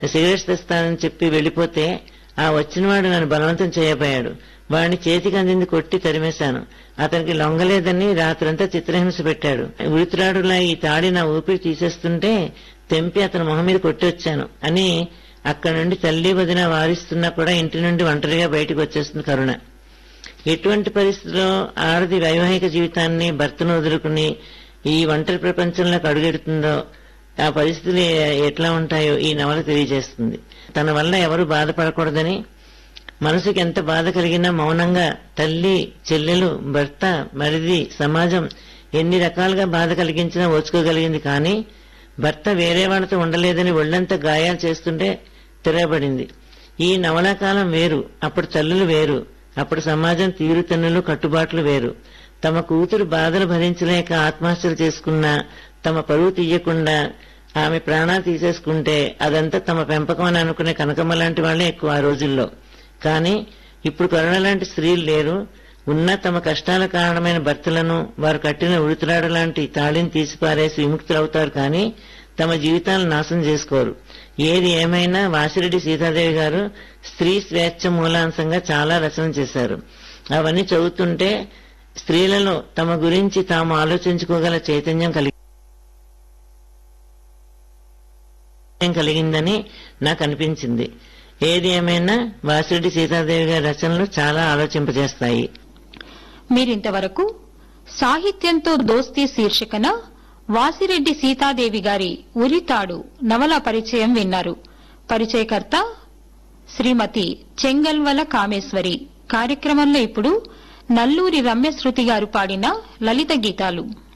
cigarettes తెస్తానని చెప్పి వెళ్ళిపోతే ఆ వచ్చినవాడు నన్ను బలవంతం చేయబోయాడు వాడిని చేతికి అందింది కొట్టి తరిమేశాను అతనికి లొంగలేదని రాత్రంతా చిత్రహింస పెట్టాడు ఉరిత్రాడులా ఈ తాడి నా ఊపిరి తీసేస్తుంటే తెంపి అతని మొహం మీద కొట్టి వచ్చాను అని అక్కడి నుండి తల్లి వదిన వారిస్తున్నా కూడా ఇంటి నుండి ఒంటరిగా బయటకు వచ్చేస్తుంది కరుణ ఎటువంటి పరిస్థితిలో ఆడది వైవాహిక జీవితాన్ని భర్తను వదులుకుని ఈ ఒంటరి ప్రపంచంలోకి అడుగెడుతుందో ఆ పరిస్థితులు ఎ- ఎట్లా ఉంటాయో ఈ నవల తెలియజేస్తుంది తన వల్ల ఎవరు బాధపడకూడదని మనసుకి ఎంత బాధ కలిగినా మౌనంగా తల్లి చెల్లెలు భర్త మరిది సమాజం ఎన్ని రకాలుగా బాధ కలిగించినా ఓచుకోగలిగింది కానీ భర్త వేరే వాళ్ళతో ఉండలేదని ఒళ్ళంతా గాయాలు చేస్తుంటే తిరగబడింది ఈ నవలాకాలం వేరు అప్పుడు తల్లులు వేరు అప్పుడు సమాజం తీరుతెన్నులు కట్టుబాట్లు వేరు తమ కూతురు బాధలు భరించలేక ఆత్మహత్యలు చేసుకున్నా తమ పరువు తీయకుండా ఆమె ప్రాణాలు తీసేసుకుంటే అదంతా తమ పెంపకం అని అనుకునే కనకమ్మ లాంటి వాళ్ళే ఎక్కువ ఆ రోజుల్లో కానీ ఇప్పుడు కరుణ లాంటి స్త్రీలు లేరు ఉన్న తమ కష్టాల కారణమైన భర్తలను వారు కట్టిన ఉడితురాడు లాంటి తాళిని తీసిపారేసి విముక్తులవుతారు కానీ తమ జీవితాలను నాశనం చేసుకోరు ఏది ఏమైనా వాసిరెడ్డి సీతాదేవి గారు స్త్రీ స్వేచ్ఛ మూలాంశంగా చాలా రచన చేశారు అవన్నీ చదువుతుంటే స్త్రీలలో తమ గురించి తాము ఆలోచించుకోగల చైతన్యం కలిగి కలిగిందని నాకు అనిపించింది ఏది ఏమైనా వాసిరెడ్డి సీతాదేవి గారి రచనలు చాలా ఆలోచింపజేస్తాయి మీరింతవరకు సాహిత్యంతో దోస్తీ శీర్షికన వాసిరెడ్డి సీతాదేవి గారి ఉరితాడు నవల పరిచయం విన్నారు పరిచయకర్త శ్రీమతి చెంగల్వల కామేశ్వరి కార్యక్రమంలో ఇప్పుడు నల్లూరి రమ్యశృతి గారు పాడిన లలిత గీతాలు